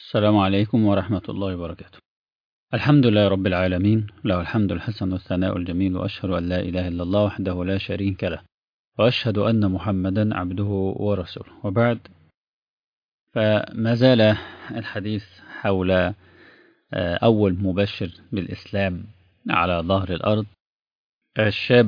السلام عليكم ورحمة الله وبركاته الحمد لله رب العالمين له الحمد الحسن والثناء الجميل وأشهد أن لا إله إلا الله وحده لا شريك له وأشهد أن محمدا عبده ورسوله وبعد فما زال الحديث حول أول مبشر بالإسلام على ظهر الأرض الشاب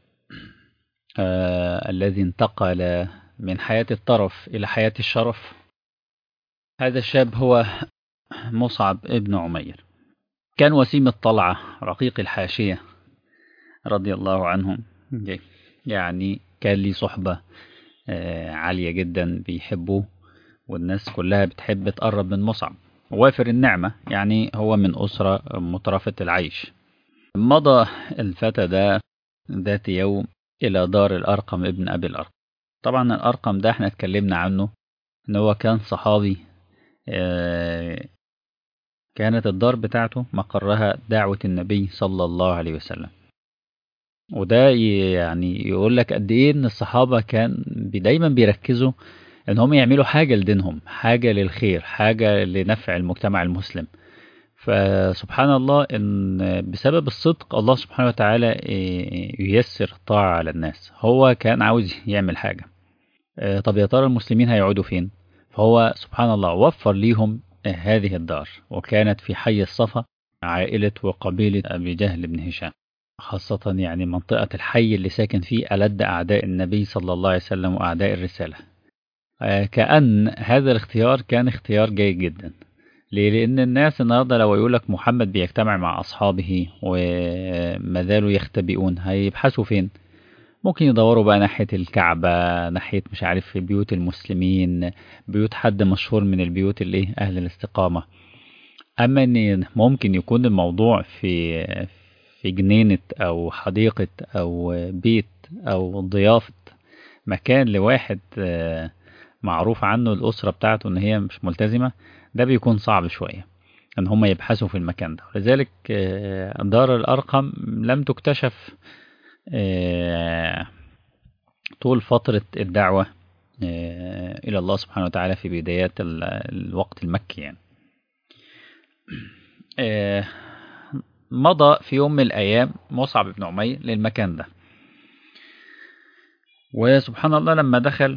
الذي انتقل من حياة الطرف إلى حياة الشرف هذا الشاب هو مصعب ابن عمير كان وسيم الطلعة رقيق الحاشية رضي الله عنهم يعني كان لي صحبة عالية جدا بيحبوه والناس كلها بتحب تقرب من مصعب وافر النعمة يعني هو من أسرة مترفة العيش مضى الفتى ده ذات يوم إلى دار الأرقم ابن أبي الأرقم طبعا الأرقم ده احنا اتكلمنا عنه ان هو كان صحابي كانت الدار بتاعته مقرها دعوة النبي صلى الله عليه وسلم وده يعني يقول لك قد ايه ان الصحابة كان دايما بيركزوا ان هم يعملوا حاجة لدينهم حاجة للخير حاجة لنفع المجتمع المسلم فسبحان الله ان بسبب الصدق الله سبحانه وتعالى ييسر الطاعة على الناس هو كان عاوز يعمل حاجة طب يا ترى المسلمين هيقعدوا فين فهو سبحان الله وفر ليهم هذه الدار وكانت في حي الصفا عائلة وقبيلة أبي جهل بن هشام خاصة يعني منطقة الحي اللي ساكن فيه ألد أعداء النبي صلى الله عليه وسلم وأعداء الرسالة كأن هذا الاختيار كان اختيار جيد جدا ليه؟ لأن الناس النهاردة لو يقول لك محمد بيجتمع مع أصحابه وما زالوا يختبئون هيبحثوا فين؟ ممكن يدوروا بقى ناحية الكعبة ناحية مش عارف في بيوت المسلمين بيوت حد مشهور من البيوت اللي أهل الاستقامة أما أن ممكن يكون الموضوع في في جنينة أو حديقة أو بيت أو ضيافة مكان لواحد معروف عنه الأسرة بتاعته إن هي مش ملتزمة ده بيكون صعب شوية إن هم يبحثوا في المكان ده ولذلك دار الأرقم لم تكتشف طول فترة الدعوة إلى الله سبحانه وتعالى في بدايات الوقت المكي يعني مضى في يوم من الأيام مصعب بن عمير للمكان ده وسبحان الله لما دخل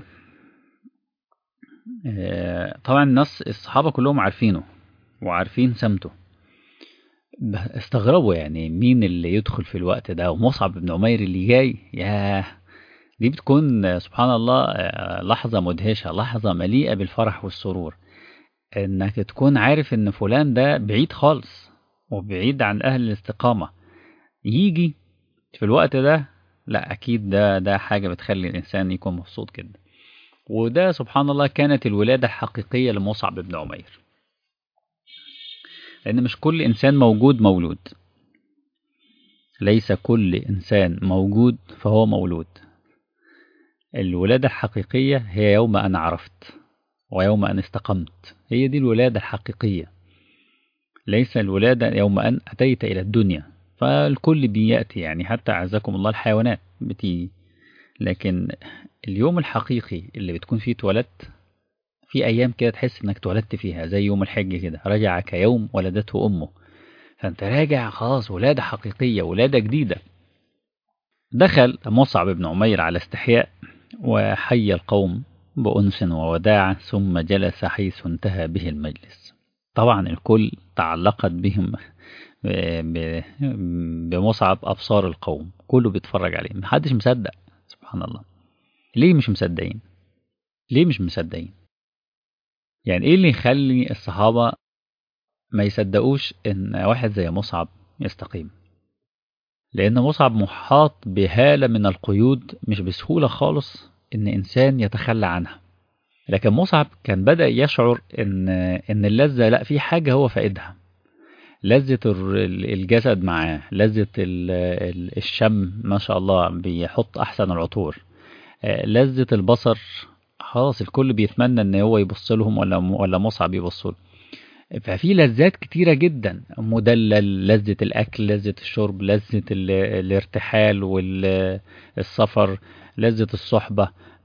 طبعا الناس الصحابة كلهم عارفينه وعارفين سمته استغربوا يعني مين اللي يدخل في الوقت ده ومصعب بن عمير اللي جاي ياه دي بتكون سبحان الله لحظة مدهشة لحظة مليئة بالفرح والسرور انك تكون عارف ان فلان ده بعيد خالص وبعيد عن اهل الاستقامة يجي في الوقت ده لا اكيد ده ده حاجة بتخلي الانسان يكون مبسوط جدا وده سبحان الله كانت الولادة الحقيقية لمصعب بن عمير لأن مش كل إنسان موجود مولود ليس كل إنسان موجود فهو مولود الولادة الحقيقية هي يوم أن عرفت ويوم أن استقمت هي دي الولادة الحقيقية ليس الولادة يوم أن أتيت إلى الدنيا فالكل بيأتي يعني حتى أعزكم الله الحيوانات بتيجي لكن اليوم الحقيقي اللي بتكون فيه اتولدت في أيام كده تحس إنك اتولدت فيها زي يوم الحج كده رجع كيوم ولدته أمه فأنت راجع خلاص ولادة حقيقية ولادة جديدة دخل مصعب بن عمير على استحياء وحي القوم بأنس ووداع ثم جلس حيث انتهى به المجلس طبعا الكل تعلقت بهم بمصعب أبصار القوم كله بيتفرج عليه محدش مصدق سبحان الله ليه مش مصدقين ليه مش مصدقين يعني ايه اللي يخلي الصحابة ما يصدقوش ان واحد زي مصعب يستقيم لان مصعب محاط بهالة من القيود مش بسهولة خالص ان انسان يتخلى عنها لكن مصعب كان بدأ يشعر ان ان اللذة لا في حاجة هو فائدها لذة الجسد معاه لذة الشم ما شاء الله بيحط احسن العطور لذة البصر خلاص الكل بيتمنى ان هو يبص لهم ولا ولا مصعب يبص له ففي لذات كتيرة جدا مدلل لذة الأكل لذة الشرب لذة الارتحال والسفر لذة الصحبة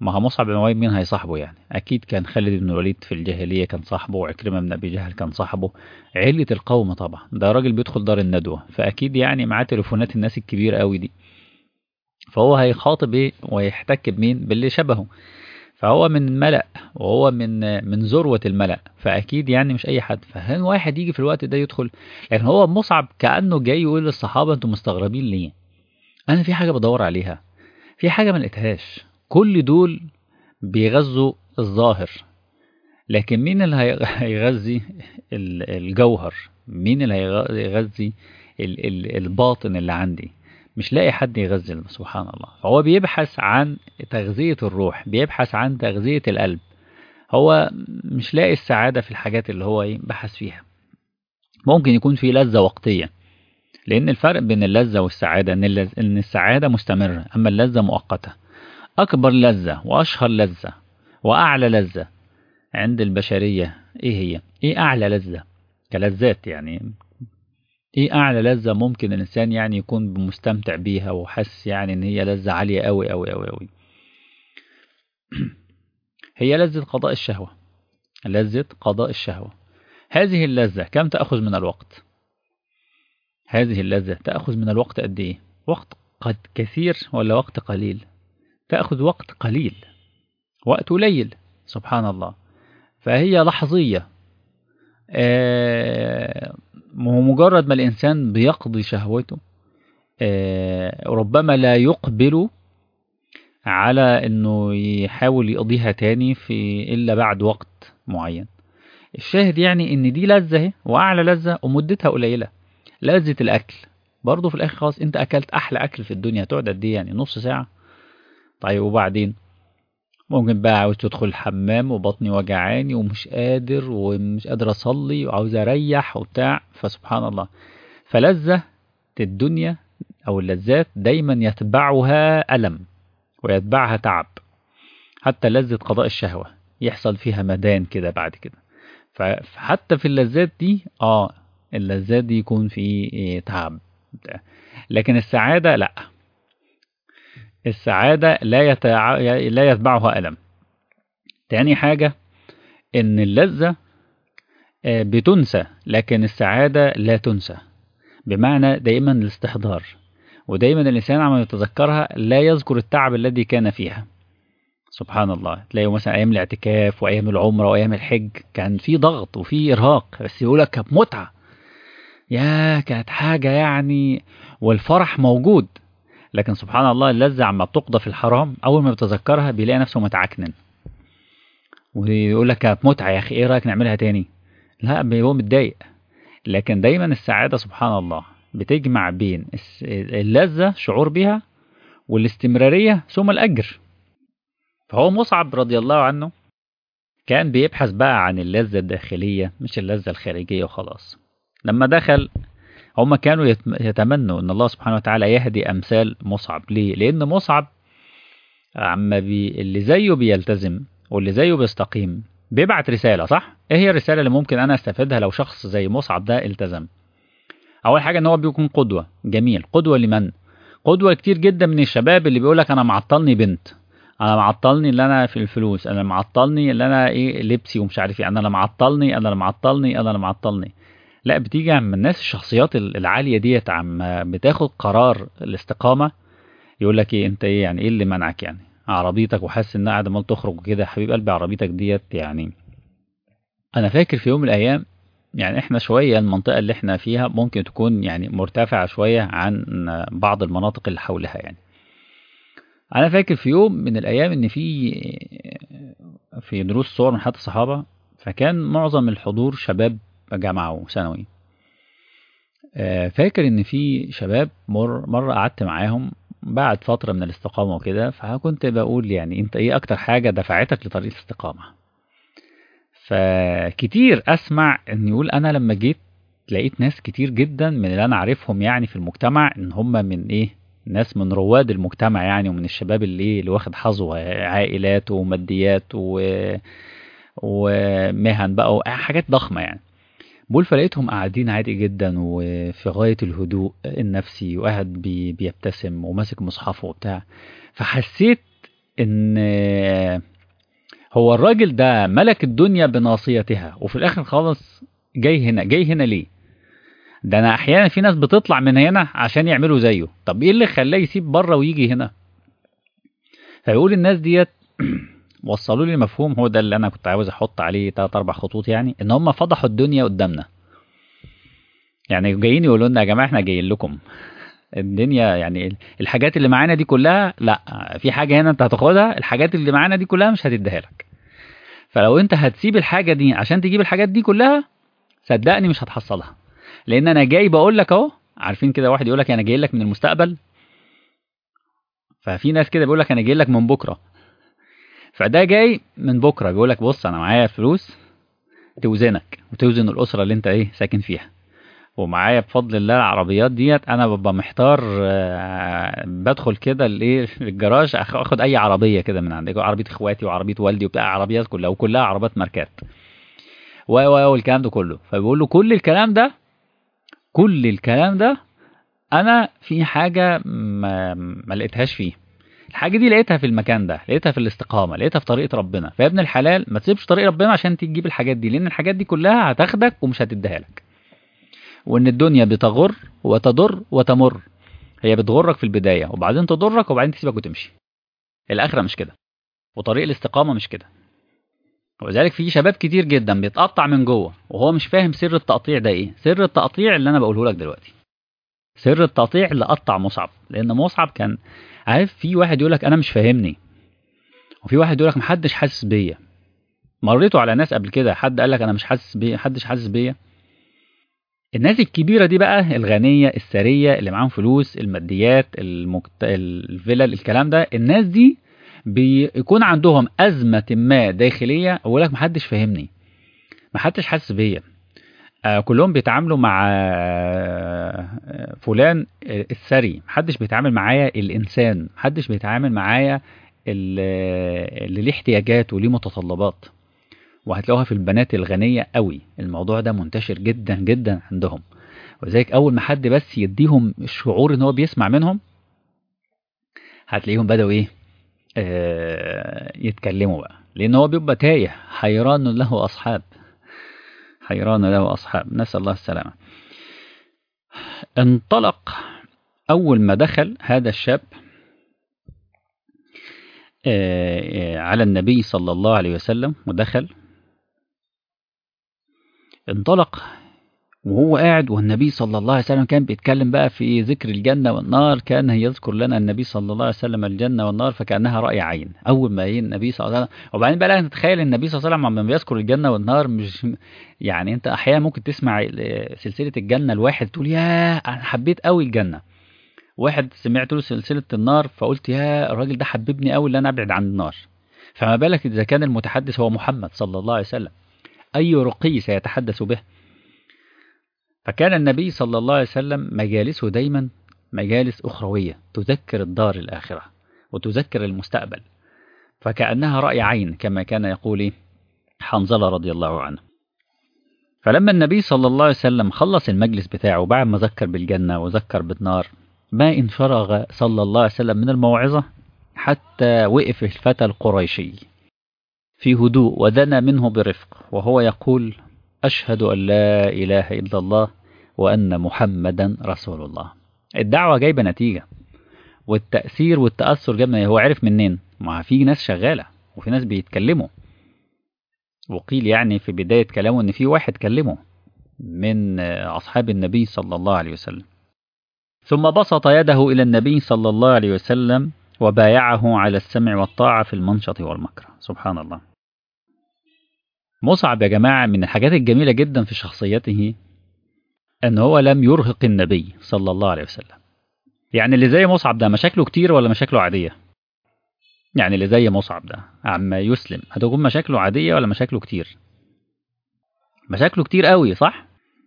ما هو مصعب بن عمير مين هيصاحبه يعني اكيد كان خالد بن الوليد في الجاهليه كان صاحبه وعكرمه بن ابي جهل كان صاحبه عله القوم طبعا ده راجل بيدخل دار الندوه فاكيد يعني معاه تليفونات الناس الكبيره قوي دي فهو هيخاطب ايه ويحتك بمين باللي شبهه فهو من ملأ وهو من من ذروة الملأ فأكيد يعني مش أي حد فهل واحد يجي في الوقت ده يدخل لكن هو مصعب كأنه جاي يقول للصحابة أنتم مستغربين ليه؟ أنا في حاجة بدور عليها في حاجة ما لقيتهاش كل دول بيغذوا الظاهر لكن مين اللي هيغذي الجوهر مين اللي هيغذي الباطن اللي عندي مش لاقي حد يغذي سبحان الله فهو بيبحث عن تغذية الروح بيبحث عن تغذية القلب هو مش لاقي السعادة في الحاجات اللي هو ايه بحث فيها ممكن يكون في لذة وقتية لأن الفرق بين اللذة والسعادة إن, اللز... إن السعادة مستمرة أما اللذة مؤقتة أكبر لذة وأشهر لذة وأعلى لذة عند البشرية إيه هي؟ إيه أعلى لذة؟ كلذات يعني ايه اعلى لذة ممكن الانسان يعني يكون مستمتع بيها وحس يعني ان هي لذة عالية قوي قوي قوي قوي هي لذة قضاء الشهوة لذة قضاء الشهوة هذه اللذة كم تأخذ من الوقت هذه اللذة تأخذ من الوقت قد ايه وقت قد كثير ولا وقت قليل تأخذ وقت قليل وقت قليل سبحان الله فهي لحظية آه مجرد ما الإنسان بيقضي شهوته ربما لا يقبل على أنه يحاول يقضيها تاني في إلا بعد وقت معين الشاهد يعني أن دي لذة وأعلى لذة ومدتها قليلة لذة الأكل برضه في الآخر خلاص أنت أكلت أحلى أكل في الدنيا تقعد قد إيه يعني نص ساعة طيب وبعدين ممكن بقى عاوز تدخل الحمام وبطني وجعاني ومش قادر ومش قادر اصلي وعاوز اريح وبتاع فسبحان الله فلذة الدنيا او اللذات دايما يتبعها ألم ويتبعها تعب حتى لذة قضاء الشهوة يحصل فيها مدان كده بعد كده فحتى في اللذات دي اه اللذات دي يكون في تعب لكن السعادة لا السعادة لا, يتع... لا يتبعها ألم تاني حاجة إن اللذة بتنسى لكن السعادة لا تنسى بمعنى دائما الاستحضار ودايما الإنسان عما يتذكرها لا يذكر التعب الذي كان فيها سبحان الله تلاقي مثلا أيام الاعتكاف وأيام العمرة وأيام الحج كان في ضغط وفي إرهاق بس يقولك كانت متعة يا كانت حاجة يعني والفرح موجود لكن سبحان الله اللذة عما بتقضى في الحرام أول ما بتذكرها بيلاقي نفسه متعكنن ويقول لك كانت متعة يا أخي إيه رأيك نعملها تاني لا بيبقى متضايق لكن دايما السعادة سبحان الله بتجمع بين اللذة شعور بها والاستمرارية ثم الأجر فهو مصعب رضي الله عنه كان بيبحث بقى عن اللذة الداخلية مش اللذة الخارجية وخلاص لما دخل هم كانوا يتمنوا ان الله سبحانه وتعالى يهدي امثال مصعب ليه لان مصعب عما بي اللي زيه بيلتزم واللي زيه بيستقيم بيبعت رسالة صح ايه هي الرسالة اللي ممكن انا استفيدها لو شخص زي مصعب ده التزم اول حاجة ان هو بيكون قدوة جميل قدوة لمن قدوة كتير جدا من الشباب اللي بيقولك انا معطلني بنت انا معطلني اللي انا في الفلوس انا معطلني اللي انا ايه لبسي ومش عارف ايه انا اللي معطلني انا اللي معطلني انا اللي معطلني لا بتيجي عم الناس الشخصيات العاليه ديت عم بتاخد قرار الاستقامه يقول لك ايه انت ايه يعني ايه اللي منعك يعني عربيتك وحاسس انها قاعده عمال تخرج كده حبيب قلبي عربيتك ديت يعني انا فاكر في يوم من الايام يعني احنا شويه المنطقه اللي احنا فيها ممكن تكون يعني مرتفعه شويه عن بعض المناطق اللي حولها يعني انا فاكر في يوم من الايام ان في في دروس صور من حياه الصحابه فكان معظم الحضور شباب جامعه وثانوي فاكر ان في شباب مر مره قعدت معاهم بعد فتره من الاستقامه وكده فكنت بقول يعني انت ايه اكتر حاجه دفعتك لطريق الاستقامه فكتير اسمع ان يقول انا لما جيت لقيت ناس كتير جدا من اللي انا عارفهم يعني في المجتمع ان هم من ايه ناس من رواد المجتمع يعني ومن الشباب اللي اللي واخد حظه عائلات وماديات و... ومهن بقى وحاجات ضخمه يعني بقول فلقيتهم قاعدين عادي جدا وفي غايه الهدوء النفسي وقاعد بي... بيبتسم وماسك مصحفه وبتاع فحسيت ان هو الراجل ده ملك الدنيا بناصيتها وفي الاخر خالص جاي هنا جاي هنا ليه ده انا احيانا في ناس بتطلع من هنا عشان يعملوا زيه طب ايه اللي خلاه يسيب بره ويجي هنا فيقول الناس ديت وصلوا لي مفهوم هو ده اللي انا كنت عاوز احط عليه تلات اربع خطوط يعني ان هم فضحوا الدنيا قدامنا يعني جايين يقولوا لنا يا جماعه احنا جايين لكم الدنيا يعني الحاجات اللي معانا دي كلها لا في حاجه هنا انت هتاخدها الحاجات اللي معانا دي كلها مش هتديها لك فلو انت هتسيب الحاجه دي عشان تجيب الحاجات دي كلها صدقني مش هتحصلها لان انا جاي بقول لك اهو عارفين كده واحد يقول لك انا جاي لك من المستقبل ففي ناس كده بيقول لك انا جاي لك من بكره فده جاي من بكره بيقول لك بص انا معايا فلوس توزنك وتوزن الاسره اللي انت ايه ساكن فيها ومعايا بفضل الله العربيات ديت انا ببقى محتار آه، بدخل كده الايه الجراج أخ- اخد اي عربيه كده من عندك عربيه اخواتي وعربيه والدي وبتاع عربيات كلها وكلها عربيات ماركات و و والكلام ده كله فبيقول له كل الكلام ده كل الكلام ده انا في حاجه ما, ما لقيتهاش فيه الحاجه دي لقيتها في المكان ده لقيتها في الاستقامه لقيتها في طريقه ربنا فيا ابن الحلال ما تسيبش طريق ربنا عشان تجيب الحاجات دي لان الحاجات دي كلها هتاخدك ومش هتديها لك وان الدنيا بتغر وتضر وتمر هي بتغرك في البدايه وبعدين تضرك وبعدين تسيبك وتمشي الاخره مش كده وطريق الاستقامه مش كده ولذلك في شباب كتير جدا بيتقطع من جوه وهو مش فاهم سر التقطيع ده ايه سر التقطيع اللي انا بقوله لك دلوقتي سر التقطيع اللي قطع مصعب لان مصعب كان عارف في واحد يقول لك انا مش فاهمني وفي واحد يقول لك محدش حاسس بيا مريتوا على ناس قبل كده حد قال لك انا مش حاسس بيا محدش حاسس بيا الناس الكبيره دي بقى الغنيه الثريه اللي معاهم فلوس الماديات المكت... الفلل الكلام ده الناس دي بيكون عندهم ازمه ما داخليه يقول لك محدش فاهمني محدش حاسس بيا آه كلهم بيتعاملوا مع آه فلان الثري محدش بيتعامل معايا الانسان محدش بيتعامل معايا ال- اللي ليه احتياجات وليه متطلبات وهتلاقوها في البنات الغنية قوي الموضوع ده منتشر جدا جدا عندهم ولذلك أول ما حد بس يديهم الشعور إن هو بيسمع منهم هتلاقيهم بدأوا إيه آه يتكلموا بقى لأن هو بيبقى تايه حيران له أصحاب حيران له أصحاب نسأل الله السلامة انطلق أول ما دخل هذا الشاب آه، آه، على النبي صلى الله عليه وسلم ودخل انطلق وهو قاعد والنبي صلى الله عليه وسلم كان بيتكلم بقى في ذكر الجنة والنار كان يذكر لنا النبي صلى الله عليه وسلم الجنة والنار فكأنها رأي عين أول ما يه النبي صلى الله عليه وسلم وبعدين بقى لا نتخيل النبي صلى الله عليه وسلم لما بيذكر الجنة والنار مش يعني أنت أحيانا ممكن تسمع سلسلة الجنة الواحد تقول يا أنا حبيت قوي الجنة واحد سمعت له سلسلة النار فقلت يا الراجل ده حببني قوي ان انا ابعد عن النار فما بالك اذا كان المتحدث هو محمد صلى الله عليه وسلم اي رقي سيتحدث به فكان النبي صلى الله عليه وسلم مجالسه دايما مجالس اخرويه تذكر الدار الاخره وتذكر المستقبل فكانها راي عين كما كان يقول إيه؟ حنظله رضي الله عنه فلما النبي صلى الله عليه وسلم خلص المجلس بتاعه بعد ما ذكر بالجنه وذكر بالنار ما إن فرغ صلى الله عليه وسلم من الموعظة حتى وقف الفتى القريشي في هدوء ودنا منه برفق وهو يقول أشهد أن لا إله إلا الله وأن محمدا رسول الله الدعوة جايبة نتيجة والتأثير والتأثر جاب هو عرف منين ما في ناس شغالة وفي ناس بيتكلموا وقيل يعني في بداية كلامه إن في واحد كلمه من أصحاب النبي صلى الله عليه وسلم ثم بسط يده إلى النبي صلى الله عليه وسلم وبايعه على السمع والطاعة في المنشط والمكره سبحان الله مصعب يا جماعة من الحاجات الجميلة جدا في شخصيته أن هو لم يرهق النبي صلى الله عليه وسلم يعني اللي زي مصعب ده مشاكله كتير ولا مشاكله عادية يعني اللي زي مصعب ده عما يسلم هتكون مشاكله عادية ولا مشاكله كتير مشاكله كتير قوي صح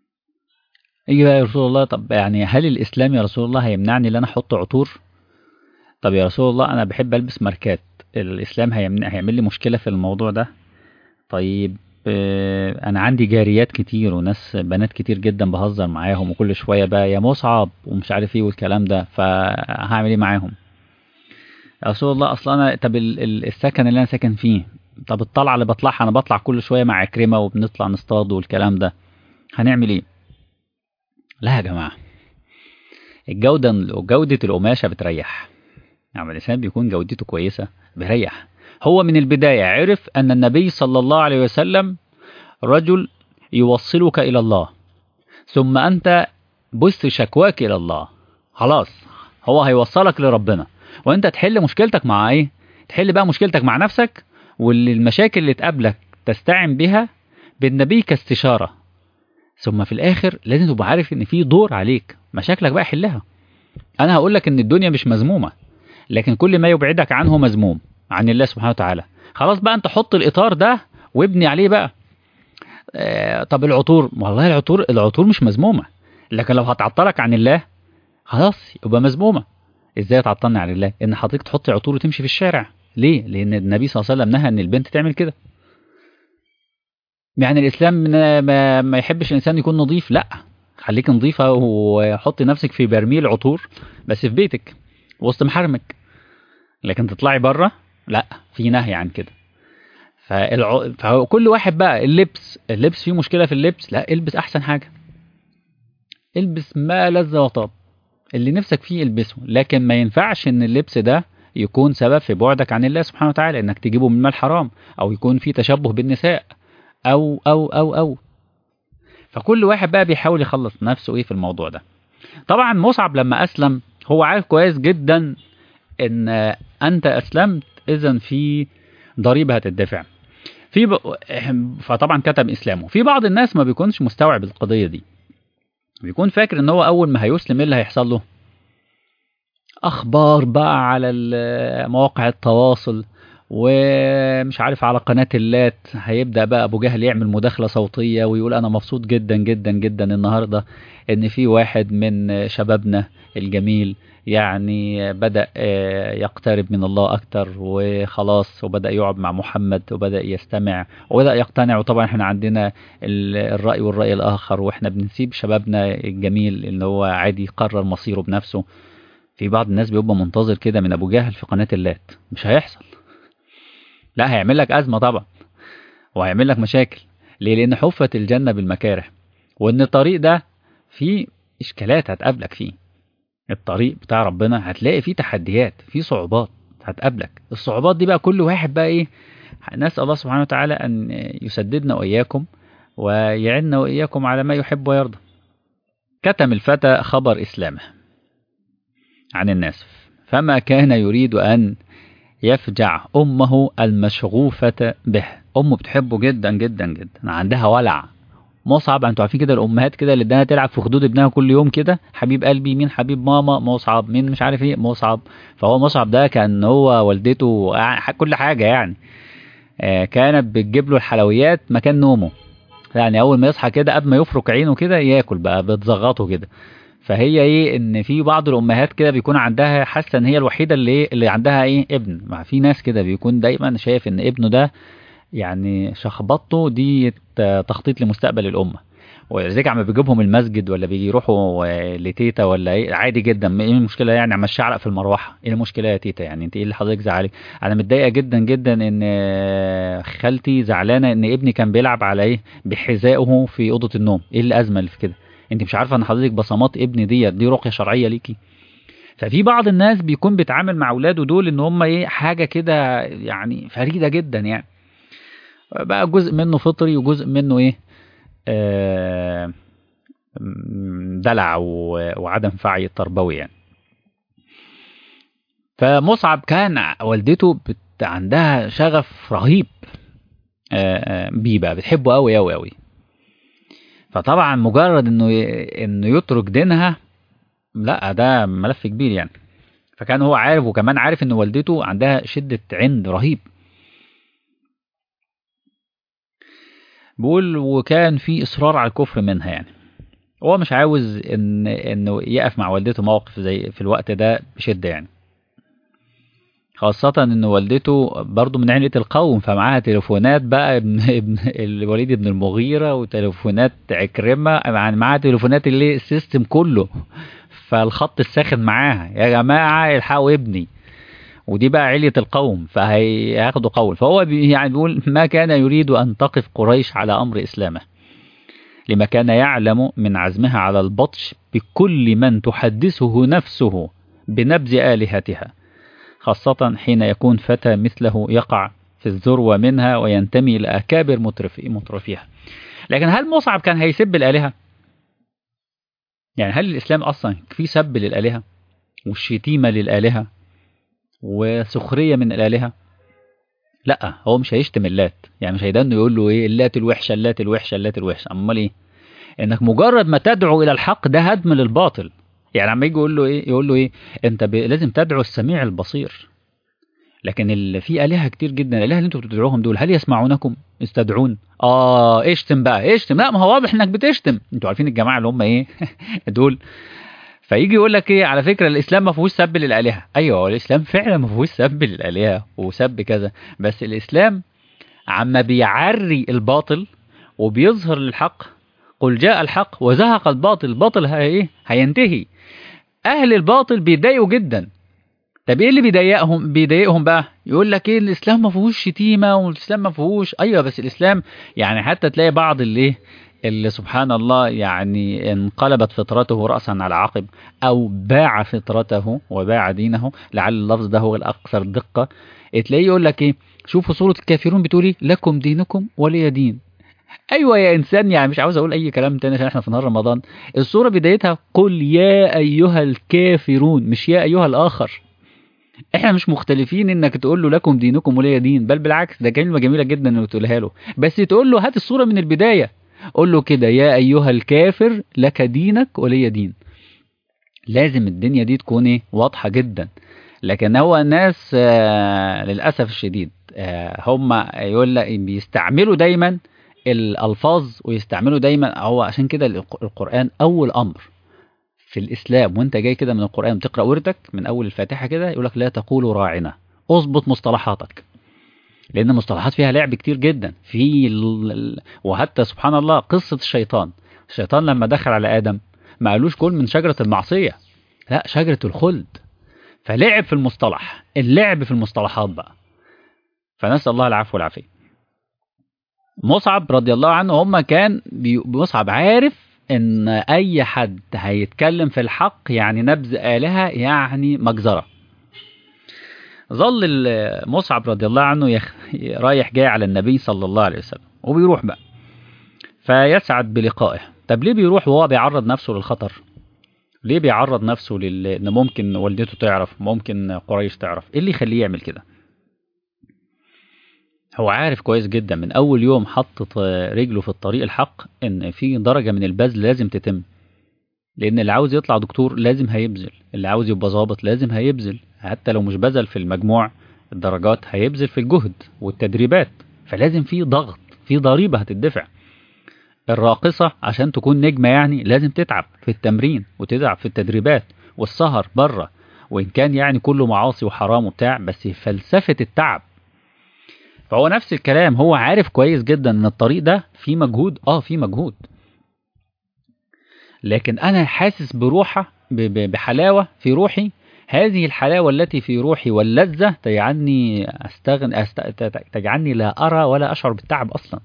يجي بقى يا رسول الله طب يعني هل الاسلام يا رسول الله هيمنعني ان انا احط عطور طب يا رسول الله انا بحب البس ماركات الاسلام هيمنع هيعمل لي مشكله في الموضوع ده طيب آه، انا عندي جاريات كتير وناس بنات كتير جدا بهزر معاهم وكل شويه بقى يا مصعب ومش عارف ايه والكلام ده فهعمل ايه معاهم يا رسول الله اصل انا طب ال- ال- السكن اللي انا ساكن فيه طب الطلعه اللي بطلعها انا بطلع كل شويه مع عكرمه وبنطلع نصطاد والكلام ده هنعمل ايه لا يا جماعه الجوده جوده القماشه بتريح يعني الانسان بيكون جودته كويسه بيريح هو من البدايه عرف ان النبي صلى الله عليه وسلم رجل يوصلك الى الله ثم انت بث شكواك الى الله خلاص هو هيوصلك لربنا وانت تحل مشكلتك مع ايه تحل بقى مشكلتك مع نفسك والمشاكل اللي تقابلك تستعن بها بالنبي كاستشارة ثم في الاخر لازم تبقى عارف ان في دور عليك مشاكلك بقى حلها انا هقول لك ان الدنيا مش مذمومة لكن كل ما يبعدك عنه مذموم عن الله سبحانه وتعالى خلاص بقى انت حط الاطار ده وابني عليه بقى آه طب العطور والله العطور العطور مش مذمومة لكن لو هتعطلك عن الله خلاص يبقى مذمومة ازاي تعطلني عن الله ان حضرتك تحطي عطور وتمشي في الشارع ليه لان النبي صلى الله عليه وسلم نهى ان البنت تعمل كده يعني الاسلام ما, ما, ما يحبش الانسان يكون نظيف لا خليك نظيفة وحطي نفسك في برميل عطور بس في بيتك وسط محارمك لكن تطلعي بره لا في نهي عن كده فالع... فكل واحد بقى اللبس اللبس فيه مشكلة في اللبس لا البس احسن حاجة البس ما لذ وطاب اللي نفسك فيه البسه لكن ما ينفعش ان اللبس ده يكون سبب في بعدك عن الله سبحانه وتعالى انك تجيبه من مال حرام او يكون فيه تشبه بالنساء او او او او فكل واحد بقى بيحاول يخلص نفسه ايه في الموضوع ده طبعا مصعب لما اسلم هو عارف كويس جدا ان انت اسلمت اذا في ضريبه هتدفع في ب... فطبعا كتب اسلامه في بعض الناس ما بيكونش مستوعب القضيه دي بيكون فاكر ان هو اول ما هيسلم ايه اللي هيحصل له اخبار بقى على مواقع التواصل ومش عارف على قناة اللات هيبدأ بقى أبو جهل يعمل مداخلة صوتية ويقول أنا مبسوط جدا جدا جدا النهاردة إن في واحد من شبابنا الجميل يعني بدأ يقترب من الله أكتر وخلاص وبدأ يقعد مع محمد وبدأ يستمع وبدأ يقتنع وطبعا احنا عندنا الرأي والرأي الآخر واحنا بنسيب شبابنا الجميل اللي هو عادي يقرر مصيره بنفسه في بعض الناس بيبقى منتظر كده من أبو جهل في قناة اللات مش هيحصل لا هيعمل لك أزمة طبعا وهيعمل لك مشاكل ليه لأن حفت الجنة بالمكاره وإن الطريق ده فيه إشكالات هتقابلك فيه الطريق بتاع ربنا هتلاقي فيه تحديات فيه صعوبات هتقابلك الصعوبات دي بقى كل واحد بقى ايه نسأل الله سبحانه وتعالى أن يسددنا وإياكم ويعنا وإياكم على ما يحب ويرضى كتم الفتى خبر إسلامه عن الناس فما كان يريد أن يفجع أمه المشغوفة به أمه بتحبه جدا جدا جدا عندها ولع مصعب انتوا عارفين كده الامهات كده اللي اداها تلعب في خدود ابنها كل يوم كده حبيب قلبي مين حبيب ماما مصعب مين مش عارف ايه مصعب فهو مصعب ده كان هو والدته كل حاجه يعني آه كانت بتجيب له الحلويات مكان نومه يعني اول ما يصحى كده قبل ما يفرك عينه كده ياكل بقى بتزغطه كده فهي ايه ان في بعض الامهات كده بيكون عندها حاسه ان هي الوحيده اللي اللي عندها ايه ابن مع في ناس كده بيكون دايما شايف ان ابنه ده يعني شخبطته دي تخطيط لمستقبل الامه ولذلك عم بيجيبهم المسجد ولا بيجي يروحوا لتيتا ولا ايه عادي جدا ايه المشكله يعني عم اعرق في المروحه ايه المشكله يا تيتا يعني انت ايه اللي حضرتك زعلك انا متضايقه جدا جدا ان خالتي زعلانه ان ابني كان بيلعب على ايه بحذائه في اوضه النوم ايه الازمه اللي في كده انت مش عارفه ان حضرتك بصمات ابني دي دي رقيه شرعيه ليكي ففي بعض الناس بيكون بيتعامل مع اولاده دول ان هم ايه حاجه كده يعني فريده جدا يعني بقى جزء منه فطري وجزء منه ايه آه دلع وعدم فعي تربوي يعني فمصعب كان والدته بت عندها شغف رهيب آه بيه بقى بتحبه قوي قوي قوي فطبعا مجرد انه انه يترك دينها لا ده ملف كبير يعني فكان هو عارف وكمان عارف ان والدته عندها شدة عند رهيب بيقول وكان في اصرار على الكفر منها يعني هو مش عاوز ان انه يقف مع والدته موقف زي في الوقت ده بشده يعني خاصة ان والدته برضه من عيلة القوم فمعاها تليفونات بقى ابن ابن الوليد بن المغيرة وتليفونات عكرمة يعني معاها تليفونات اللي السيستم كله فالخط الساخن معاها يا جماعة الحقوا ابني ودي بقى علية القوم فهياخدوا قول فهو بي يعني بيقول ما كان يريد أن تقف قريش على أمر إسلامه لما كان يعلم من عزمها على البطش بكل من تحدثه نفسه بنبذ آلهتها خاصة حين يكون فتى مثله يقع في الذروة منها وينتمي إلى أكابر مترفيها لكن هل مصعب كان هيسب الآلهة؟ يعني هل الإسلام أصلا في سب للآلهة والشتيمة للآلهة وسخرية من الآلهة؟ لا هو مش هيشتم اللات يعني مش هيدنه يقول له ايه اللات الوحشة اللات الوحشة اللات الوحشة امال ايه انك مجرد ما تدعو الى الحق ده هدم للباطل يعني عم يجي يقول له ايه يقول له ايه انت ب... لازم تدعو السميع البصير لكن اللي في آلهة كتير جدا الآلهة اللي انتوا بتدعوهم دول هل يسمعونكم استدعون اه اشتم بقى اشتم لا ما هو واضح انك بتشتم انتوا عارفين الجماعة اللي هم ايه دول فيجي يقول لك ايه على فكره الاسلام ما فيهوش سب للالهه ايوه الاسلام فعلا ما فيهوش سب للالهه وسب كذا بس الاسلام عما بيعري الباطل وبيظهر الحق قل جاء الحق وزهق الباطل الباطل هي ايه هينتهي اهل الباطل بيتضايقوا جدا طب ايه اللي بيضايقهم بيضايقهم بقى يقول لك ايه الاسلام ما فيهوش شتيمه والاسلام ما فيهوش ايوه بس الاسلام يعني حتى تلاقي بعض اللي ايه اللي سبحان الله يعني انقلبت فطرته رأسا على عقب أو باع فطرته وباع دينه لعل اللفظ ده هو الأكثر دقة تلاقيه يقول لك إيه شوفوا سورة الكافرون بتقول إيه لكم دينكم ولي دين أيوة يا إنسان يعني مش عاوز أقول أي كلام تاني عشان إحنا في نهار رمضان السورة بدايتها قل يا أيها الكافرون مش يا أيها الآخر احنا مش مختلفين انك تقول له لكم دينكم ولي دين بل بالعكس ده كلمه جميله جدا انك تقولها له بس تقول له هات الصوره من البدايه قول له كده يا أيها الكافر لك دينك ولي دين لازم الدنيا دي تكون ايه واضحة جدا لكن هو الناس آه للأسف الشديد آه هم يقول لك بيستعملوا دايما الألفاظ ويستعملوا دايما هو عشان كده القرآن أول أمر في الإسلام وأنت جاي كده من القرآن بتقرأ وردك من أول الفاتحة كده يقول لك لا تقولوا راعنا اظبط مصطلحاتك لان المصطلحات فيها لعب كتير جدا في ال... وحتى سبحان الله قصه الشيطان الشيطان لما دخل على ادم ما قالوش كل من شجره المعصيه لا شجره الخلد فلعب في المصطلح اللعب في المصطلحات بقى فنسال الله العفو والعافيه مصعب رضي الله عنه هم كان بي... مصعب عارف ان اي حد هيتكلم في الحق يعني نبذ الهه يعني مجزره ظل مصعب رضي الله عنه يخ... رايح جاي على النبي صلى الله عليه وسلم وبيروح بقى فيسعد بلقائه طب ليه بيروح وهو بيعرض نفسه للخطر ليه بيعرض نفسه لل... ان ممكن والدته تعرف ممكن قريش تعرف ايه اللي يخليه يعمل كده هو عارف كويس جدا من اول يوم حطت رجله في الطريق الحق ان في درجه من البذل لازم تتم لان اللي عاوز يطلع دكتور لازم هيبذل اللي عاوز يبقى ظابط لازم هيبذل حتى لو مش بذل في المجموع الدرجات هيبذل في الجهد والتدريبات فلازم في ضغط في ضريبة هتدفع الراقصة عشان تكون نجمة يعني لازم تتعب في التمرين وتتعب في التدريبات والسهر بره وإن كان يعني كله معاصي وحرام وبتاع بس فلسفة التعب فهو نفس الكلام هو عارف كويس جدا ان الطريق ده فيه مجهود اه فيه مجهود لكن انا حاسس بروحه بحلاوه في روحي هذه الحلاوة التي في روحي واللذة تجعلني أستغن أست... تجعلني لا أرى ولا أشعر بالتعب أصلا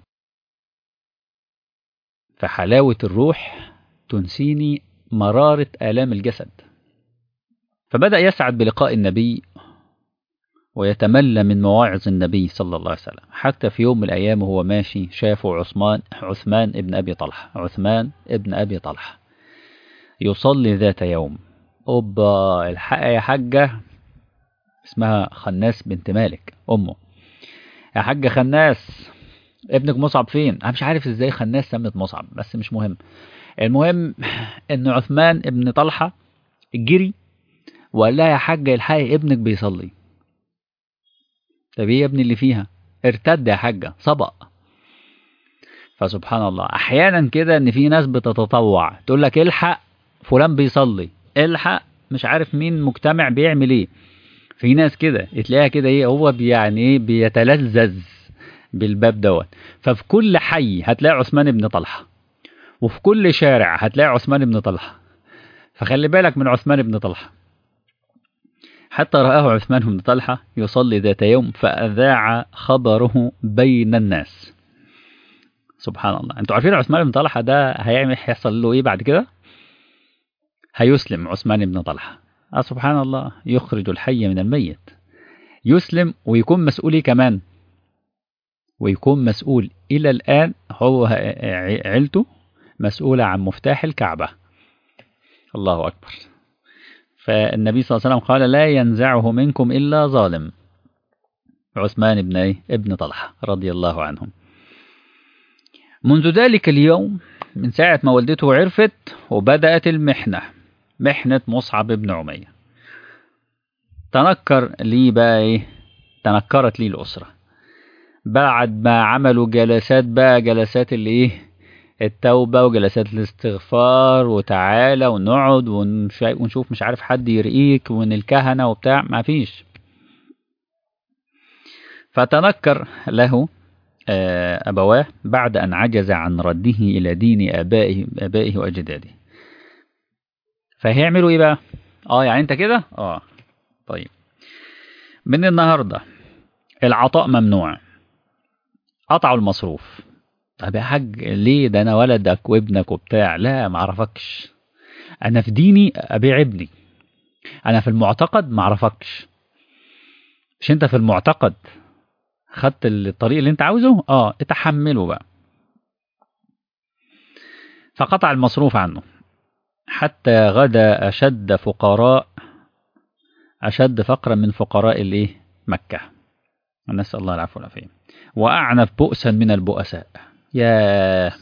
فحلاوة الروح تنسيني مرارة آلام الجسد فبدأ يسعد بلقاء النبي ويتملى من مواعظ النبي صلى الله عليه وسلم حتى في يوم من الأيام وهو ماشي شافه عثمان عثمان ابن أبي طلحة عثمان ابن أبي طلحة يصلي ذات يوم اوبا الحق يا حاجة اسمها خناس بنت مالك امه يا حاجة خناس ابنك مصعب فين انا مش عارف ازاي خناس سمت مصعب بس مش مهم المهم ان عثمان ابن طلحة جري وقال لها يا حاجة الحقي ابنك بيصلي طب ايه يا ابني اللي فيها ارتد يا حاجة سبق فسبحان الله احيانا كده ان في ناس بتتطوع تقول لك الحق فلان بيصلي الحق مش عارف مين مجتمع بيعمل ايه في ناس كده تلاقيها كده ايه هو يعني ايه بيتلذذ بالباب دوت ففي كل حي هتلاقي عثمان بن طلحه وفي كل شارع هتلاقي عثمان بن طلحه فخلي بالك من عثمان بن طلحه حتى رآه عثمان بن طلحة يصلي ذات يوم فأذاع خبره بين الناس سبحان الله انتوا عارفين عثمان بن طلحة ده هيعمل هيحصل له ايه بعد كده هيسلم عثمان بن طلحة آه سبحان الله يخرج الحي من الميت يسلم ويكون مسؤول إيه كمان ويكون مسؤول إلى الآن هو عيلته مسؤولة عن مفتاح الكعبة الله أكبر فالنبي صلى الله عليه وسلم قال لا ينزعه منكم إلا ظالم عثمان بن إيه؟ ابن طلحة رضي الله عنهم منذ ذلك اليوم من ساعة ما والدته عرفت وبدأت المحنة محنة مصعب بن عمير تنكر لي بقى ايه تنكرت لي الأسرة بعد ما عملوا جلسات بقى جلسات اللي ايه التوبة وجلسات الاستغفار وتعالى ونقعد ونشوف مش عارف حد يرقيك ومن الكهنة وبتاع ما فيش فتنكر له أبواه بعد أن عجز عن رده إلى دين آبائه, آبائه وأجداده فهيعملوا إيه بقى؟ آه يعني أنت كده؟ آه طيب من النهاردة العطاء ممنوع قطعوا المصروف طب يا حاج ليه ده أنا ولدك وابنك وبتاع لا ما أعرفكش أنا في ديني أبيع ابني أنا في المعتقد ما أعرفكش مش أنت في المعتقد خدت الطريق اللي انت عاوزه اه اتحمله بقى فقطع المصروف عنه حتى غدا أشد فقراء أشد فقرا من فقراء الايه مكة نسأل الله العفو والعافية وأعنف بؤسا من البؤساء يا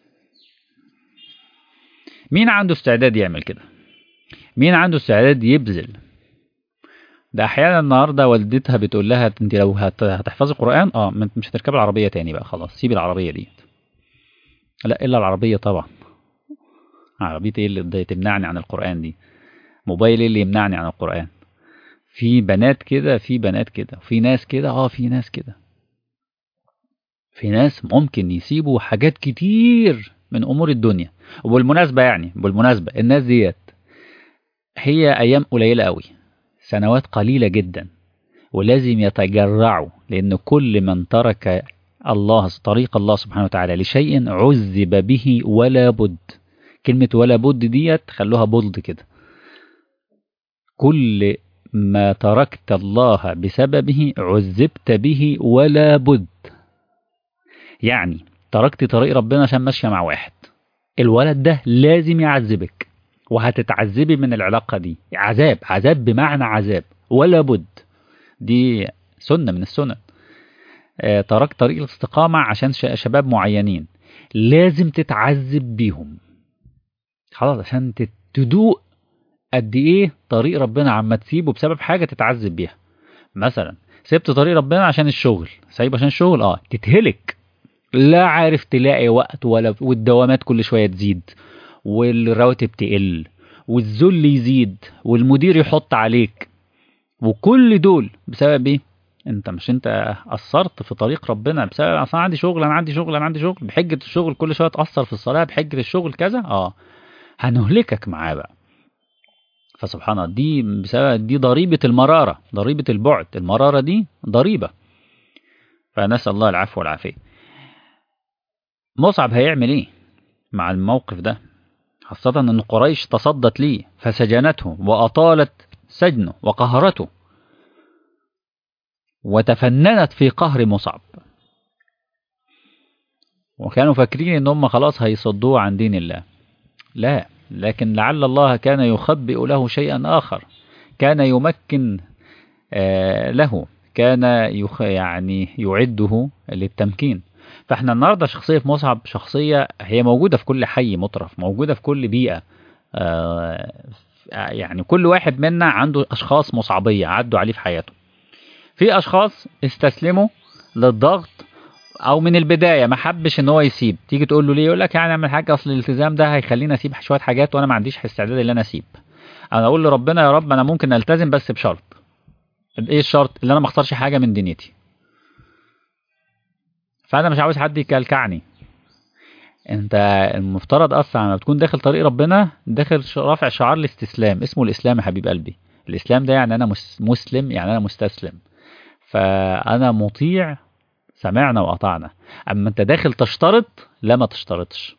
مين عنده استعداد يعمل كده مين عنده استعداد يبذل ده احيانا النهارده والدتها بتقول لها انت لو هتحفظي قران اه مش هتركبي العربيه تاني بقى خلاص سيبي العربيه دي لا الا العربيه طبعا عربيه ايه اللي تمنعني عن القران دي موبايل اللي يمنعني عن القران في بنات كده في بنات كده في ناس كده اه في ناس كده في ناس ممكن يسيبوا حاجات كتير من امور الدنيا وبالمناسبه يعني بالمناسبه الناس ديت هي ايام قليله قوي سنوات قليلة جدا ولازم يتجرعوا لأن كل من ترك الله طريق الله سبحانه وتعالى لشيء عذب به ولا بد كلمة ولا بد ديت خلوها بولد كده كل ما تركت الله بسببه عذبت به ولا بد يعني تركت طريق ربنا عشان ماشية مع واحد الولد ده لازم يعذبك وهتتعذبي من العلاقة دي عذاب عذاب بمعنى عذاب ولا بد دي سنة من السنن آه ترك طريق الاستقامة عشان شباب معينين لازم تتعذب بيهم خلاص عشان تدوق قد ايه طريق ربنا عما تسيبه بسبب حاجة تتعذب بيها مثلا سبت طريق ربنا عشان الشغل سايب عشان الشغل اه تتهلك لا عارف تلاقي وقت ولا والدوامات كل شوية تزيد والرواتب تقل والذل يزيد والمدير يحط عليك وكل دول بسبب ايه انت مش انت قصرت في طريق ربنا بسبب اصلا عندي شغل انا عندي شغل انا عندي شغل بحجه الشغل كل شويه تاثر في الصلاه بحجه الشغل كذا اه هنهلكك معاه بقى فسبحان الله دي بسبب دي ضريبه المراره ضريبه البعد المراره دي ضريبه فنسال الله العفو والعافيه مصعب هيعمل ايه مع الموقف ده خاصة أن قريش تصدت ليه فسجنته وأطالت سجنه وقهرته وتفننت في قهر مصعب وكانوا فاكرين ان هم خلاص هيصدوه عن دين الله لا لكن لعل الله كان يخبئ له شيئا آخر كان يمكن آه له كان يخ يعني يعده للتمكين فاحنا النهارده شخصيه مصعب شخصيه هي موجوده في كل حي مطرف موجوده في كل بيئه آه يعني كل واحد منا عنده اشخاص مصعبيه عدوا عليه في حياته في اشخاص استسلموا للضغط او من البدايه ما حبش ان هو يسيب تيجي تقول له ليه يقول لك يعني اعمل حاجه اصل الالتزام ده هيخليني اسيب شويه حاجات وانا ما عنديش استعداد ان انا اسيب انا اقول لربنا يا رب انا ممكن التزم بس بشرط ايه الشرط اللي انا ما اخسرش حاجه من دنيتي فانا مش عاوز حد يكلكعني انت المفترض اصلا لما بتكون داخل طريق ربنا داخل رافع شعار الاستسلام اسمه الاسلام يا حبيب قلبي الاسلام ده يعني انا مس- مسلم يعني انا مستسلم فانا مطيع سمعنا واطعنا اما انت داخل تشترط لا ما تشترطش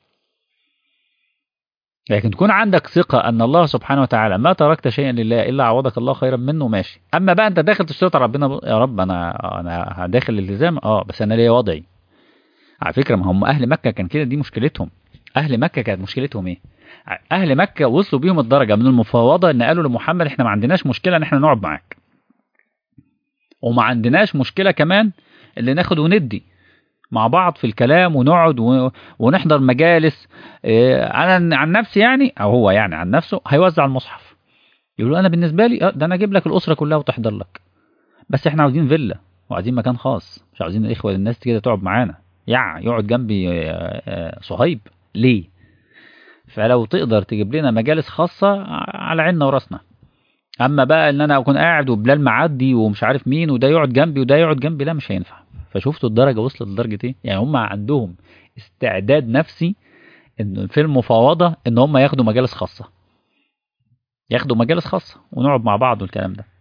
لكن تكون عندك ثقة أن الله سبحانه وتعالى ما تركت شيئا لله إلا عوضك الله خيرا منه ماشي أما بقى أنت داخل تشترط على ربنا يا رب أنا أنا داخل الالتزام أه بس أنا ليا وضعي على فكرة ما هم أهل مكة كان كده دي مشكلتهم أهل مكة كانت مشكلتهم إيه؟ أهل مكة وصلوا بيهم الدرجة من المفاوضة إن قالوا لمحمد إحنا ما عندناش مشكلة إن إحنا نقعد معاك وما عندناش مشكلة كمان اللي ناخد وندي مع بعض في الكلام ونقعد و... ونحضر مجالس إيه، انا عن نفسي يعني او هو يعني عن نفسه هيوزع المصحف يقول له انا بالنسبه لي آه، ده انا اجيب لك الاسره كلها وتحضر لك بس احنا عاوزين فيلا وعايزين مكان خاص مش عاوزين الاخوه الناس كده تقعد معانا يع يقعد جنبي آه، آه، صهيب ليه فلو تقدر تجيب لنا مجالس خاصه على عيننا وراسنا اما بقى ان انا اكون قاعد وبلال معدي ومش عارف مين وده يقعد جنبي وده يقعد جنبي لا مش هينفع فشفتوا الدرجه وصلت لدرجه ايه يعني هم عندهم استعداد نفسي ان في المفاوضه ان هم ياخدوا مجالس خاصه ياخدوا مجالس خاصه ونقعد مع بعض والكلام ده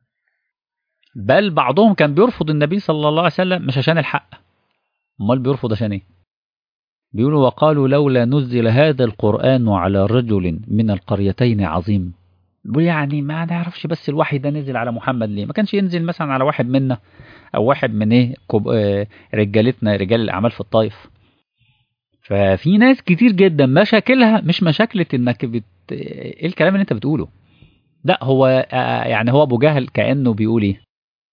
بل بعضهم كان بيرفض النبي صلى الله عليه وسلم مش عشان الحق امال بيرفض عشان ايه بيقولوا وقالوا لولا نزل هذا القرآن على رجل من القريتين عظيم بيقول يعني ما نعرفش بس الوحي ده نزل على محمد ليه ما كانش ينزل مثلا على واحد منا او واحد من ايه كب... آه، رجالتنا رجال الاعمال في الطائف ففي ناس كتير جدا مشاكلها مش مشاكل انك بت... ايه الكلام اللي انت بتقوله لا هو آه، يعني هو ابو جهل كانه بيقول ايه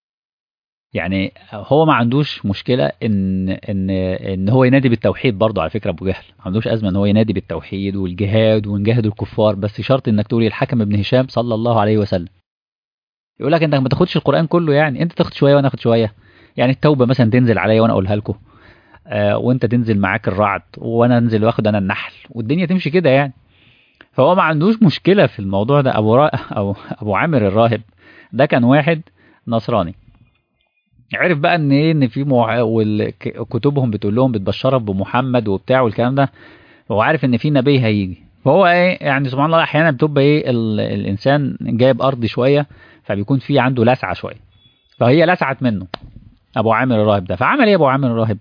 يعني هو ما عندوش مشكله ان ان ان هو ينادي بالتوحيد برضه على فكره ابو جهل ما عندوش ازمه ان هو ينادي بالتوحيد والجهاد ونجاهد الكفار بس شرط انك تقولي الحكم ابن هشام صلى الله عليه وسلم يقول لك انت ما تاخدش القران كله يعني انت تاخد شويه وانا اخد شويه يعني التوبه مثلا تنزل عليا وانا اقولها لكم آه وانت تنزل معاك الرعد وانا انزل واخد انا النحل والدنيا تمشي كده يعني فهو ما عندوش مشكله في الموضوع ده ابو را... او ابو عامر الراهب ده كان واحد نصراني عرف بقى ان ايه ان في مع... وكتبهم بتقول لهم بتبشرك بمحمد وبتاع والكلام ده هو عارف ان في نبي هيجي فهو ايه يعني سبحان الله احيانا بتبقى ايه ال... الانسان جايب ارض شويه فبيكون في عنده لسعه شويه فهي لسعت منه ابو عامر الراهب ده فعمل ايه ابو عامر الراهب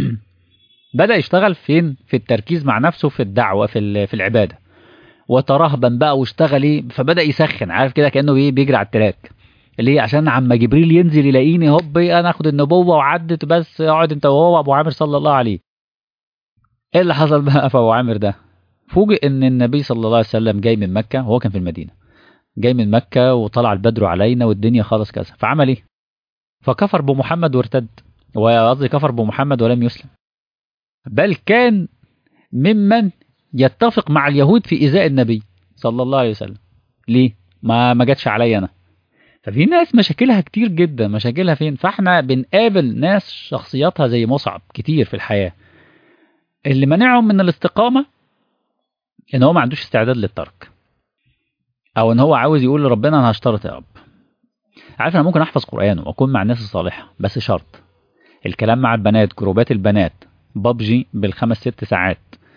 بدا يشتغل فين في التركيز مع نفسه في الدعوه في ال- في العباده وترهبا بقى واشتغل ايه فبدا يسخن عارف كده كانه ايه بيجري على التراك ليه عشان عما جبريل ينزل يلاقيني هوب إيه انا اخد النبوه وعدت بس اقعد انت وهو ابو عامر صلى الله عليه ايه اللي حصل بقى في ابو عامر ده فوجئ ان النبي صلى الله عليه وسلم جاي من مكه وهو كان في المدينه جاي من مكه وطلع البدر علينا والدنيا خالص كذا فعمل ايه فكفر بمحمد وارتد وقصدي كفر بمحمد ولم يسلم بل كان ممن يتفق مع اليهود في إيذاء النبي صلى الله عليه وسلم ليه ما ما جاتش عليا انا ففي ناس مشاكلها كتير جدا مشاكلها فين فاحنا بنقابل ناس شخصياتها زي مصعب كتير في الحياة اللي منعهم من الاستقامة ان هو ما عندوش استعداد للترك او ان هو عاوز يقول لربنا انا هشترط يا رب عارف انا ممكن احفظ قرآن واكون مع الناس الصالحة بس شرط الكلام مع البنات جروبات البنات بابجي بالخمس ست ساعات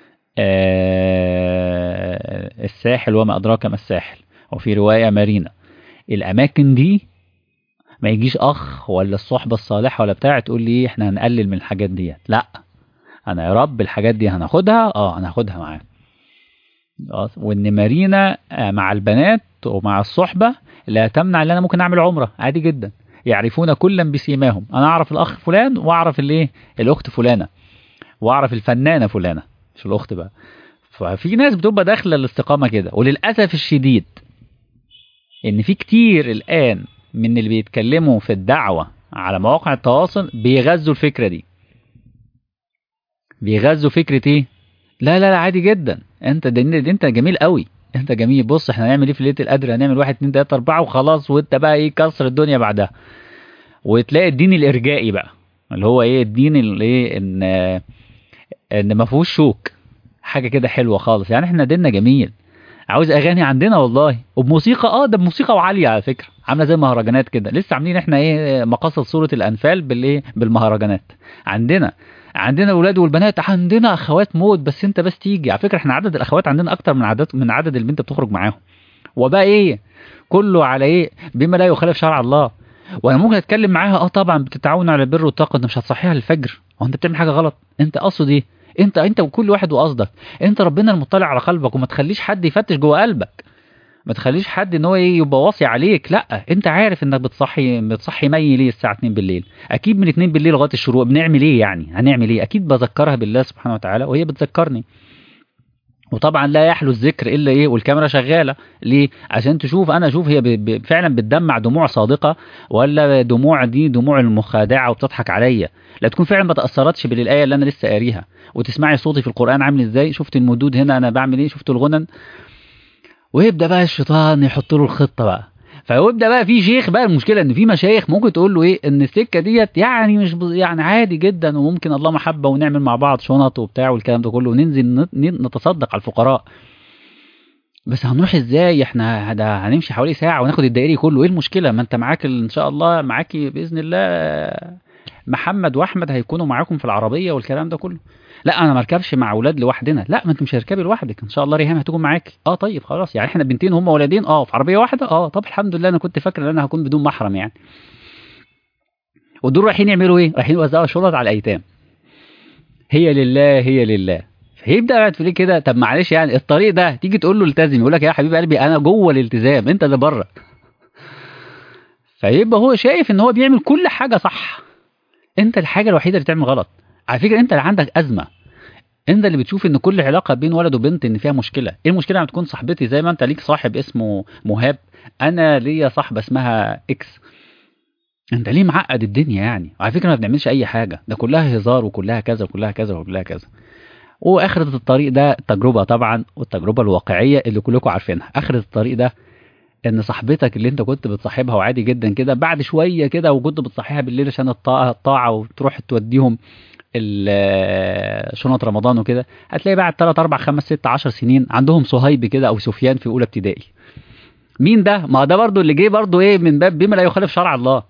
آه الساحل وما أدراك ما الساحل وفي رواية مارينا الأماكن دي ما يجيش أخ ولا الصحبة الصالحة ولا بتاع تقول لي إحنا هنقلل من الحاجات دي لا أنا يا رب الحاجات دي هناخدها أه أنا هاخدها معاه وإن مارينا مع البنات ومع الصحبة لا تمنع إن أنا ممكن أعمل عمرة عادي جدا يعرفون كلا بسيماهم أنا أعرف الأخ فلان وأعرف الإيه الأخت فلانة وأعرف الفنانة فلانة مش الأخت بقى ففي ناس بتبقى داخله الاستقامه كده وللاسف الشديد ان في كتير الان من اللي بيتكلموا في الدعوه على مواقع التواصل بيغذوا الفكره دي بيغذوا فكره ايه لا لا لا عادي جدا انت ده, ده انت جميل قوي انت جميل بص احنا هنعمل ايه في ليله القدر هنعمل واحد اتنين تلاته اربعه وخلاص وانت بقى ايه كسر الدنيا بعدها وتلاقي الدين الارجائي بقى اللي هو ايه الدين اللي ايه ان ان ما فيهوش شوك حاجه كده حلوه خالص يعني احنا ديننا جميل عاوز اغاني عندنا والله وبموسيقى اه ده بموسيقى وعاليه على فكره عامله زي المهرجانات كده لسه عاملين احنا ايه مقاصد سوره الانفال بالايه بالمهرجانات عندنا عندنا الاولاد والبنات عندنا اخوات موت بس انت بس تيجي على فكره احنا عدد الاخوات عندنا اكتر من عدد من عدد البنت بتخرج معاهم وبقى ايه كله على ايه بما لا يخالف شرع الله وانا ممكن اتكلم معاها اه طبعا بتتعاونوا على البر والتقوى انت مش هتصحيها للفجر هو انت بتعمل حاجه غلط انت قصد ايه انت انت وكل واحد وقصدك انت ربنا المطلع على قلبك وما تخليش حد يفتش جوه قلبك ما تخليش حد ان هو ايه يبقى واصي عليك لا انت عارف انك بتصحي بتصحي مي ليه الساعه 2 بالليل اكيد من 2 بالليل لغايه الشروق بنعمل ايه يعني هنعمل ايه اكيد بذكرها بالله سبحانه وتعالى وهي بتذكرني وطبعا لا يحلو الذكر الا ايه والكاميرا شغاله ليه عشان تشوف انا اشوف هي ب... ب... فعلا بتدمع دموع صادقه ولا دموع دي دموع المخادعه وبتضحك عليا لا تكون فعلا ما تاثرتش بالايه اللي انا لسه قاريها وتسمعي صوتي في القران عامل ازاي شفت المدود هنا انا بعمل ايه شفت الغنن ويبدا بقى الشيطان يحط له الخطه بقى فيبدا بقى في شيخ بقى المشكله ان في مشايخ ممكن تقول له ايه ان السكه ديت يعني مش بز... يعني عادي جدا وممكن الله محبه ونعمل مع بعض شنط وبتاع والكلام ده كله وننزل نتصدق على الفقراء بس هنروح ازاي احنا ده هنمشي حوالي ساعه وناخد الدائري كله ايه المشكله ما انت معاك ان شاء الله معاكي باذن الله محمد واحمد هيكونوا معاكم في العربيه والكلام ده كله لا انا ما اركبش مع اولاد لوحدنا لا ما انت مش هتركبي لوحدك ان شاء الله ريهام هتكون معاك اه طيب خلاص يعني احنا بنتين هم ولدين اه في عربيه واحده اه طب الحمد لله انا كنت فاكر ان انا هكون بدون محرم يعني ودول رايحين يعملوا ايه رايحين يوزعوا شنط على الايتام هي لله هي لله فيبدا قاعد في ليه كده طب معلش يعني الطريق ده تيجي تقول له التزم يقول لك يا حبيب قلبي انا جوه الالتزام انت اللي بره فيبقى هو شايف ان هو بيعمل كل حاجه صح انت الحاجه الوحيده اللي تعمل غلط على فكره انت اللي عندك ازمه انت اللي بتشوف ان كل علاقه بين ولد وبنت ان فيها مشكله ايه المشكله لما تكون صاحبتي زي ما انت ليك صاحب اسمه مهاب انا ليا صاحبه اسمها اكس انت ليه معقد الدنيا يعني على فكره ما بنعملش اي حاجه ده كلها هزار وكلها كذا وكلها كذا وكلها كذا واخرة الطريق ده التجربة طبعا والتجربة الواقعية اللي كلكم عارفينها اخرة الطريق ده ان صاحبتك اللي انت كنت بتصاحبها وعادي جدا كده بعد شوية كده وكنت بتصاحبها بالليل عشان الطاعة وتروح توديهم شنط رمضان وكده هتلاقي بعد 3 4 5 6 10 سنين عندهم صهيب كده او سفيان في اولى ابتدائي مين ده ما ده برضو اللي جه برضو ايه من باب بما لا يخالف شرع الله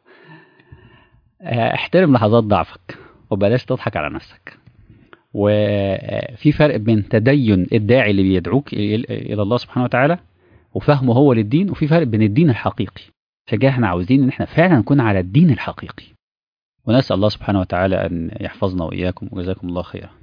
احترم لحظات ضعفك وبلاش تضحك على نفسك وفي فرق بين تدين الداعي اللي بيدعوك الى الله سبحانه وتعالى وفهمه هو للدين وفي فرق بين الدين الحقيقي عشان كده احنا عاوزين ان احنا فعلا نكون على الدين الحقيقي ونسال الله سبحانه وتعالى ان يحفظنا واياكم وجزاكم الله خيرا